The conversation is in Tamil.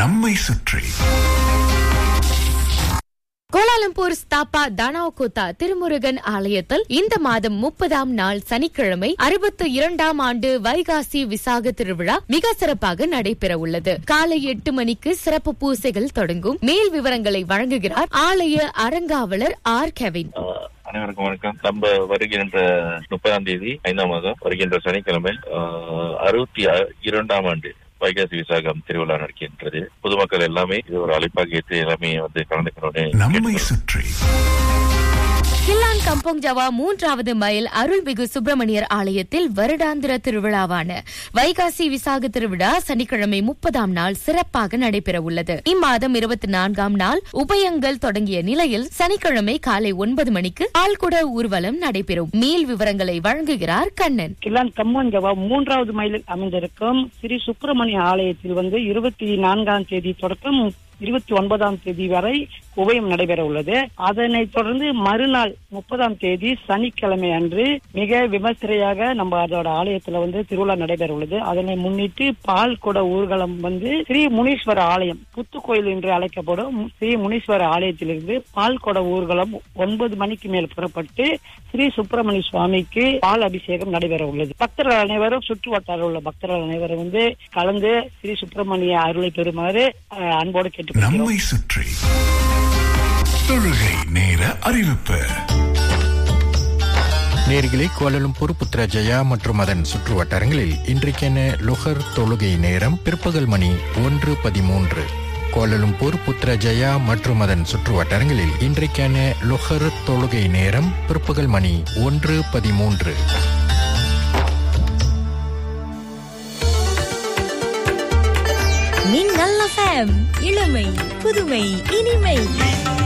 நம்மை சுற்றி கோலாலம்பூர் ஸ்தாபா தானாவ்கோத்தா திருமுருகன் ஆலயத்தில் இந்த மாதம் முப்பதாம் நாள் சனிக்கிழமை அறுபத்து இரண்டாம் ஆண்டு வைகாசி விசாக திருவிழா மிக சிறப்பாக நடைபெற உள்ளது காலை எட்டு மணிக்கு சிறப்பு பூசைகள் தொடங்கும் மேல் விவரங்களை வழங்குகிறார் ஆலய அறங்காவலர் ஆர் கெவின் ஆஹ் அனைவருக்கும் வணக்கம் நம்ம வருகின்ற முப்பதாம் தேதி ஐந்தாம் மாதம் வருகின்ற சனிக்கிழமை ஆஹ் அறுபத்தி அ- இரண்டாம் ஆண்டு வைகாசி விசாகம் திருவிழா நடக்கின்றது பொதுமக்கள் எல்லாமே இது ஒரு அழைப்பாக ஏற்று எல்லாமே வந்து கலந்துக்கணும்னு நம்மை கேட்டுக்கிறோம். சுற்றி கில்லான் கம்போங் ஜவா மூன்றாவது மைல் அருள்மிகு சுப்பிரமணியர் ஆலயத்தில் வருடாந்திர திருவிழாவான வைகாசி விசாக திருவிழா சனிக்கிழமை முப்பதாம் நாள் சிறப்பாக நடைபெற உள்ளது இம்மாதம் இருபத்தி நான்காம் நாள் உபயங்கள் தொடங்கிய நிலையில் சனிக்கிழமை காலை ஒன்பது மணிக்கு ஆள்குட ஊர்வலம் நடைபெறும் மேல் விவரங்களை வழங்குகிறார் கண்ணன் கில்லான் கம்மஞ்சவா மூன்றாவது மைலில் அமைந்திருக்கும் ஸ்ரீ சுப்பிரமணிய ஆலயத்தில் வந்து இருபத்தி நான்காம் தேதி தொடக்கம் இருபத்தி ஒன்பதாம் தேதி வரை உபயம் நடைபெற உள்ளது அதனைத் தொடர்ந்து மறுநாள் முப்பதாம் தேதி சனிக்கிழமை அன்று மிக விமர்சையாக நம்ம அதோட ஆலயத்துல வந்து திருவிழா நடைபெற உள்ளது அதனை முன்னிட்டு பால் குட ஊர்வலம் வந்து ஸ்ரீ முனீஸ்வர ஆலயம் புத்துக்கோயில் என்று அழைக்கப்படும் ஸ்ரீ முனீஸ்வர ஆலயத்திலிருந்து பால் குட ஊர்வலம் ஒன்பது மணிக்கு மேல் புறப்பட்டு ஸ்ரீ சுப்பிரமணிய சுவாமிக்கு பால் அபிஷேகம் நடைபெற உள்ளது பக்தர்கள் அனைவரும் சுற்று வட்டார உள்ள பக்தர்கள் அனைவரும் வந்து கலந்து ஸ்ரீ சுப்பிரமணிய அருளை பெறுமாறு அஹ், அன்போடு கேட்டுக்கொள்கிறோம் நம்மை சுற்றி தொழுகை நேர அறிவிப்பு நேர்களே கோலலும்பூர் புத்ரஜயா மற்றும் அதன் சுற்று வட்டாரங்களில் இன்றைக்கென லுகர் தொழுகை நேரம் பிற்பகல் மணி ஒன்று பதிமூன்று கோலலும்பூர் புத்ரஜயா மற்றும் அதன் சுற்று வட்டாரங்களில் இன்றைக்கான லுகர் தொழுகை நேரம் பிற்பகல் மணி ஒன்று பதிமூன்று மின்னல் எஃப்எம் இளமை புதுமை இனிமை